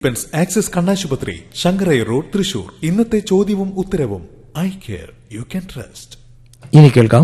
Pence axis കണ്ണാശുപത്രി ശങ്കരൈ road Thrissur ഇന്നത്തെ ചോദ്യവും ഉത്തരവും I care you can trust ഇനി കേൾക്കാം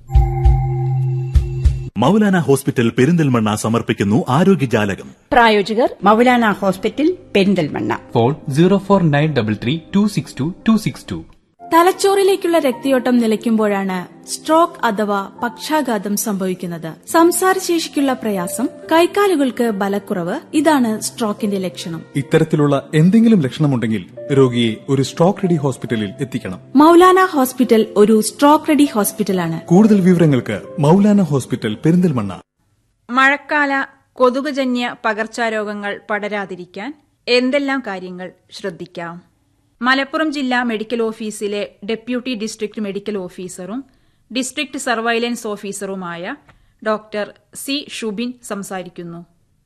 മൗലാന ഹോസ്പിറ്റൽ പെരിന്തൽമണ്ണ സമർപ്പിക്കുന്നു ആരോഗ്യജാലകം പ്രായോജകർ Maulana hospital Perinthalmanna phone zero four nine double three two six two two six two തലച്ചോറിലേക്കുള്ള രക്തയോട്ടം നിലയ്ക്കുമ്പോഴാണ് സ്ട്രോക്ക് അഥവാ പക്ഷാഘാതം സംഭവിക്കുന്നത് സംസാരശേഷിക്കുള്ള പ്രയാസം കൈക്കാലുകൾക്ക് ബലക്കുറവ് ഇതാണ് സ്ട്രോക്കിന്റെ ലക്ഷണം ഇത്തരത്തിലുള്ള എന്തെങ്കിലും ലക്ഷണമുണ്ടെങ്കിൽ രോഗിയെ ഒരു സ്ട്രോക്ക് റെഡി ഹോസ്പിറ്റലിൽ എത്തിക്കണം മൗലാന ഹോസ്പിറ്റൽ ഒരു സ്ട്രോക്ക് റെഡി ഹോസ്പിറ്റലാണ് കൂടുതൽ വിവരങ്ങൾക്ക് മൗലാന ഹോസ്പിറ്റൽ പെരിന്തൽമണ്ണ മഴക്കാല കൊതുകുജന്യ പകർച്ചാരോഗങ്ങൾ പടരാതിരിക്കാൻ എന്തെല്ലാം കാര്യങ്ങൾ ശ്രദ്ധിക്കാം മലപ്പുറം ജില്ലാ മെഡിക്കൽ ഓഫീസിലെ ഡെപ്യൂട്ടി ഡിസ്ട്രിക്ട് മെഡിക്കൽ ഓഫീസറും ഡിസ്ട്രിക്ട് സർവൈലൻസ് ഓഫീസറുമായ ഡോക്ടർ സി ഷുബിൻ സംസാരിക്കുന്നു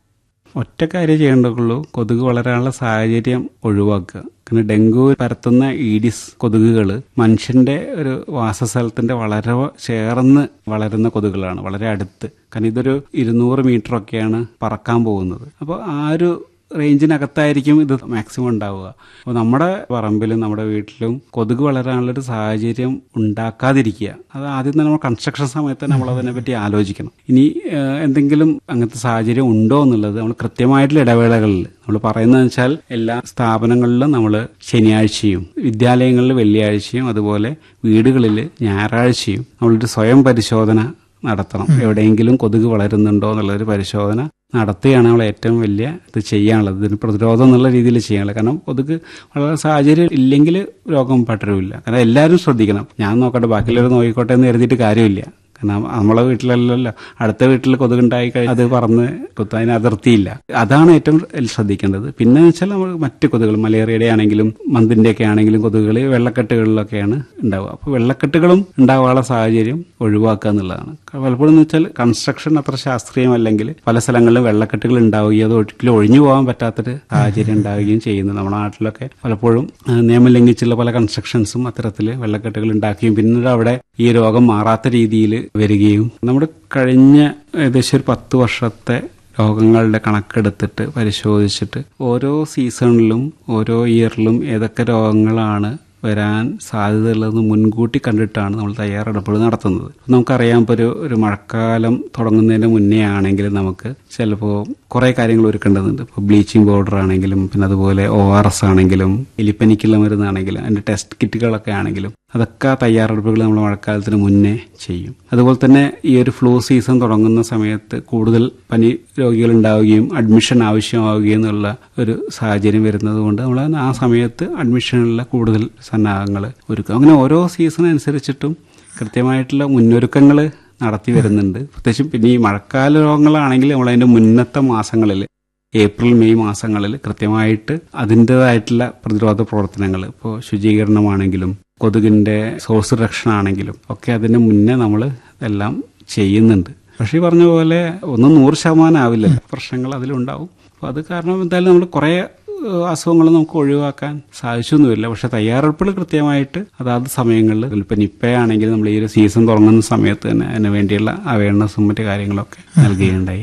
ഒറ്റ കാര്യം ചെയ്യേണ്ടതുള്ളൂ കൊതുക് വളരാനുള്ള സാഹചര്യം ഒഴിവാക്കുക കാരണം ഡെങ്കു പരത്തുന്ന ഈഡിസ് കൊതുകുകൾ മനുഷ്യന്റെ ഒരു വാസസ്ഥലത്തിന്റെ വളരെ ചേർന്ന് വളരുന്ന കൊതുകുകളാണ് വളരെ അടുത്ത് കാരണം ഇതൊരു ഇരുന്നൂറ് മീറ്റർ ഒക്കെയാണ് പറക്കാൻ പോകുന്നത് അപ്പോൾ ആ ഒരു റേഞ്ചിനകത്തായിരിക്കും ഇത് മാക്സിമം ഉണ്ടാവുക അപ്പോൾ നമ്മുടെ പറമ്പിലും നമ്മുടെ വീട്ടിലും കൊതുക് വളരാനുള്ളൊരു സാഹചര്യം ഉണ്ടാക്കാതിരിക്കുക അത് ആദ്യം തന്നെ നമ്മൾ കൺസ്ട്രക്ഷൻ സമയത്ത് നമ്മൾ അതിനെപ്പറ്റി ആലോചിക്കണം ഇനി ഏഹ്, എന്തെങ്കിലും അങ്ങനത്തെ സാഹചര്യം ഉണ്ടോ എന്നുള്ളത് നമ്മൾ കൃത്യമായിട്ടുള്ള ഇടവേളകളിൽ നമ്മൾ പറയുന്നത് വെച്ചാൽ എല്ലാ സ്ഥാപനങ്ങളിലും നമ്മൾ ശനിയാഴ്ചയും വിദ്യാലയങ്ങളിൽ വെള്ളിയാഴ്ചയും അതുപോലെ വീടുകളിൽ ഞായറാഴ്ചയും നമ്മളൊരു സ്വയം പരിശോധന നടത്തണം എവിടെയെങ്കിലും കൊതുക് വളരുന്നുണ്ടോ എന്നുള്ളൊരു പരിശോധന നടത്തുകയാണ് നമ്മൾ ഏറ്റവും വലിയ ഇത് ചെയ്യാനുള്ളത് ഇതിന് പ്രതിരോധം എന്നുള്ള രീതിയിൽ ചെയ്യാനുള്ളത് കാരണം കൊതുക് വളരെ സാഹചര്യം ഇല്ലെങ്കിൽ രോഗം പടരില്ല കാരണം എല്ലാവരും ശ്രദ്ധിക്കണം ഞാൻ നോക്കട്ടെ ബാക്കിയുള്ളവർ നോക്കിക്കോട്ടെ എന്ന് കരുതിയിട്ട് കാര്യമില്ല കാരണം നമ്മളെ വീട്ടിലല്ലല്ലോ അടുത്ത വീട്ടിൽ കൊതുകുണ്ടായി കഴിഞ്ഞാൽ അത് പറന്ന് കുത്തും അതിന് അതിർത്തിയില്ല അതാണ് ഏറ്റവും ശ്രദ്ധിക്കേണ്ടത് പിന്നെ വെച്ചാൽ നമ്മൾ മറ്റ് കൊതുകുകൾ മലേറിയയുടെ ആണെങ്കിലും മന്തിന്റെ ഒക്കെ ആണെങ്കിലും കൊതുകുകൾ വെള്ളക്കെട്ടുകളിലൊക്കെയാണ് ഉണ്ടാവുക അപ്പോൾ വെള്ളക്കെട്ടുകളും ഉണ്ടാവാനുള്ള സാഹചര്യം ഒഴിവാക്കുക എന്നുള്ളതാണ് പലപ്പോഴും എന്ന് വെച്ചാൽ കൺസ്ട്രക്ഷൻ അത്ര ശാസ്ത്രീയമല്ലെങ്കിൽ പല സ്ഥലങ്ങളിലും വെള്ളക്കെട്ടുകൾ ഉണ്ടാവുകയും അത് ഒരിക്കലും ഒഴിഞ്ഞു പോകാൻ പറ്റാത്തൊരു സാഹചര്യം ഉണ്ടാവുകയും ചെയ്യുന്നു നമ്മുടെ നാട്ടിലൊക്കെ പലപ്പോഴും ആ, നിയമം ലംഘിച്ചുള്ള പല കൺസ്ട്രക്ഷൻസും അത്തരത്തിൽ വെള്ളക്കെട്ടുകൾ ഉണ്ടാക്കുകയും പിന്നീട് അവിടെ ഈ രോഗം മാറാത്ത രീതിയിൽ വരികയും നമ്മുടെ കഴിഞ്ഞ ഏകദേശം ഒരു പത്ത് വർഷത്തെ രോഗങ്ങളുടെ കണക്കെടുത്തിട്ട് പരിശോധിച്ചിട്ട് ഓരോ സീസണിലും ഓരോ ഇയറിലും ഏതൊക്കെ രോഗങ്ങളാണ് വരാൻ സാധ്യതയുള്ളതെന്ന് മുൻകൂട്ടി കണ്ടിട്ടാണ് നമ്മൾ തയ്യാറെടുപ്പുകൾ നടത്തുന്നത് നമുക്കറിയാം ഇപ്പോൾ ഒരു ഒരു മഴക്കാലം തുടങ്ങുന്നതിന് മുന്നേ ആണെങ്കിൽ നമുക്ക് ചിലപ്പോൾ കുറേ കാര്യങ്ങൾ ഒരുക്കേണ്ടതുണ്ട് ഇപ്പോൾ ബ്ലീച്ചിങ് പൗഡർ ആണെങ്കിലും പിന്നെ അതുപോലെ ഒ ആർ എസ് ആണെങ്കിലും എലിപ്പനിക്കുള്ള മരുന്നാണെങ്കിലും അതിൻ്റെ ടെസ്റ്റ് കിറ്റുകളൊക്കെ ആണെങ്കിലും അതൊക്കെ തയ്യാറെടുപ്പുകൾ നമ്മൾ മഴക്കാലത്തിന് മുന്നേ ചെയ്യും അതുപോലെ തന്നെ ഈ ഒരു ഫ്ലൂ സീസൺ തുടങ്ങുന്ന സമയത്ത് കൂടുതൽ പനി രോഗികൾ ഉണ്ടാവുകയും അഡ്മിഷൻ ആവശ്യമാവുകയും എന്നുള്ള ഒരു സാഹചര്യം വരുന്നത് കൊണ്ട് നമ്മൾ ആ സമയത്ത് അഡ്മിഷനുള്ള കൂടുതൽ സന്നാഹങ്ങൾ ഒരുക്കും അങ്ങനെ ഓരോ സീസൺ അനുസരിച്ചിട്ടും കൃത്യമായിട്ടുള്ള മുന്നൊരുക്കങ്ങൾ നടത്തി വരുന്നുണ്ട് പ്രത്യേകിച്ചും പിന്നെ ഈ മഴക്കാല രോഗങ്ങളാണെങ്കിൽ നമ്മൾ അതിന്റെ മുന്നത്തെ മാസങ്ങളിൽ ഏപ്രിൽ മെയ് മാസങ്ങളിൽ കൃത്യമായിട്ട് അതിൻ്റെതായിട്ടുള്ള പ്രതിരോധ പ്രവർത്തനങ്ങൾ ഇപ്പോൾ ശുചീകരണമാണെങ്കിലും കൊതുകിന്റെ സോഴ്സ് റിഡക്ഷൻ ആണെങ്കിലും ഒക്കെ അതിന് മുന്നേ നമ്മൾ എല്ലാം ചെയ്യുന്നുണ്ട് പക്ഷേ ഈ പറഞ്ഞ പോലെ ഒന്നും നൂറ് ശതമാനം ആവില്ല പ്രശ്നങ്ങൾ അതിലുണ്ടാവും അപ്പോൾ അത് കാരണം എന്തായാലും നമ്മൾ കുറേ ഏഹ്, അസുഖങ്ങൾ നമുക്ക് ഒഴിവാക്കാൻ സാധിച്ചൊന്നുമില്ല പക്ഷെ തയ്യാറെടുപ്പുകൾ കൃത്യമായിട്ട് അതാത് സമയങ്ങളിൽ ഇപ്പം നിപ്പയാണെങ്കിൽ നമ്മൾ ഈ ഒരു സീസൺ തുടങ്ങുന്ന സമയത്ത് തന്നെ അതിന് വേണ്ടിയുള്ള അവയർനെസ്സും മറ്റു കാര്യങ്ങളൊക്കെ നൽകുകയുണ്ടായി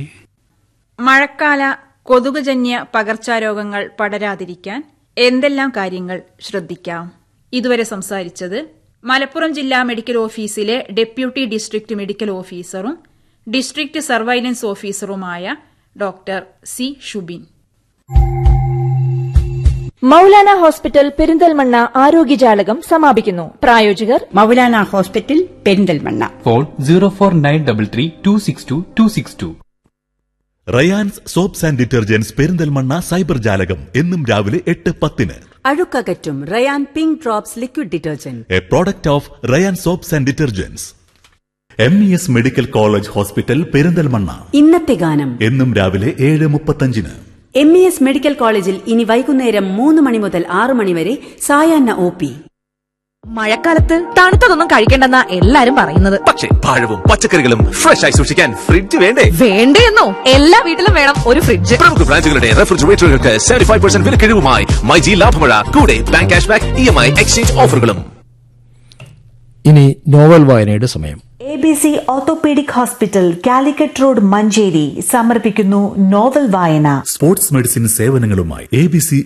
മഴക്കാല കൊതുകുജന്യ പകർച്ചാരോഗങ്ങൾ പടരാതിരിക്കാൻ എന്തെല്ലാം കാര്യങ്ങൾ ശ്രദ്ധിക്കാം ഇതുവരെ സംസാരിച്ചത് മലപ്പുറം ജില്ലാ മെഡിക്കൽ ഓഫീസിലെ ഡെപ്യൂട്ടി ഡിസ്ട്രിക്ട് മെഡിക്കൽ ഓഫീസറും ഡിസ്ട്രിക്ട് സർവൈലൻസ് ഓഫീസറുമായ doctor C Shubin Maulana hospital Perinthalmanna ആരോഗ്യജാലകം സമാപിക്കുന്നു പ്രായോജകർ Maulana hospital Perinthalmanna phone zero four nine double three two six two two six two Rayan's soaps and detergents Perinthalmanna cyber ജാലകം എന്നും രാവിലെ എട്ട് പത്തിന് അഴുക്കകറ്റും Rayan pink drops liquid detergent a product of Rayan soaps and detergents M E S medical college hospital Perinthalmanna ഇന്നത്തെ ഗാനം എന്നും രാവിലെ ഏഴ് മുപ്പത്തഞ്ചിന് എം ഇ എസ് മെഡിക്കൽ കോളേജിൽ ഇനി വൈകുന്നേരം മൂന്ന് മണി മുതൽ ആറ് മണി വരെ സായാഹ്ന ഒ പി മഴക്കാലത്ത് തണുത്തതൊന്നും കഴിക്കണ്ടെന്നാ എല്ലാരും പറയുന്നത് പക്ഷേ പഴവും പച്ചക്കറികളും ഫ്രഷ് ആയി സൂക്ഷിക്കാൻ ഫ്രിഡ്ജ് വേണ്ടേ വേണ്ടേന്നോ എല്ലാ വീട്ടിലും വേണം ഒരു ഫ്രിഡ്ജ് പ്രമുഖ ബ്രാൻഡുകളുടെ റെഫ്രിജറേറ്ററുകൾക്ക് സെവന്റി ഫൈവ് പെർസെന്റ് വിലക്കിഴിവുമായി മൈജി ലാഭമഴ കൂടെ bank cash back E M I exchange ഓഫറുകളും ഇനി നോവൽ വായനയുടെ സമയം A B C orthopaedic hospital Calicut road Manjeri സമർപ്പിക്കുന്നു നോവൽ വായന സ്പോർട്സ് മെഡിസിൻ സേവനങ്ങളുമായി എ ബി സി